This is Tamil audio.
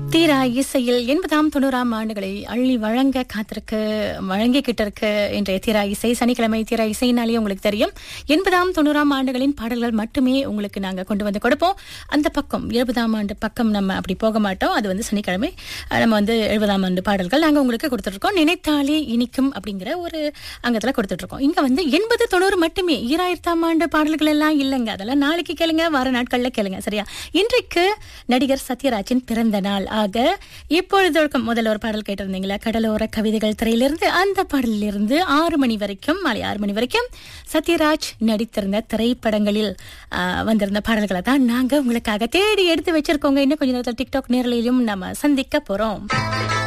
தீரா இசையில் எண்பதாம் தொண்ணூறாம் ஆண்டுகளை அள்ளி வழங்க காத்திருக்கு வழங்கிக்கிட்டு இருக்கு இன்றைய தீரா இசை சனிக்கிழமை தீரா இசைனாலே உங்களுக்கு தெரியும் எண்பதாம் தொண்ணூறாம் ஆண்டுகளின் பாடல்கள் மட்டுமே உங்களுக்கு நாங்க கொண்டு வந்து கொடுப்போம் அந்த பக்கம் எழுபதாம் ஆண்டு பக்கம் நம்ம அப்படி போக மாட்டோம் அது வந்து சனிக்கிழமை அஹ், நம்ம வந்து எழுபதாம் ஆண்டு பாடல்கள் நாங்க உங்களுக்கு கொடுத்துட்டு இருக்கோம் நினைத்தாலே இனிக்கும் அப்படிங்கிற ஒரு அங்கத்துல கொடுத்துட்டு இருக்கோம் இங்க வந்து எண்பது தொண்ணூறு மட்டுமே ஈராயிரத்தாம் ஆண்டு பாடல்கள் எல்லாம் இல்லைங்க அதெல்லாம் நாளைக்கு கேளுங்க வார நாட்கள்ல கேளுங்க சரியா இன்றைக்கு நடிகர் சத்யராஜின் பிறந்த நாள் ஆக இப்பொழுது முதல்ல ஒரு பாடல் கேட்டிருந்தீங்களா கடலோர கவிதைகள் திரையிலிருந்து அந்த பாடலிலிருந்து ஆறு மணி வரைக்கும் மாலை ஆறு மணி வரைக்கும் சத்யராஜ் நடித்திருந்த திரைப்படங்களில் ஆ, வந்திருந்த பாடல்களை தான் நாங்க உங்களுக்காக தேடி எடுத்து வச்சிருக்கோங்க இன்னும் கொஞ்ச நேரத்தில் டிக்டாக் நேரலையிலும் நம்ம சந்திக்க போறோம்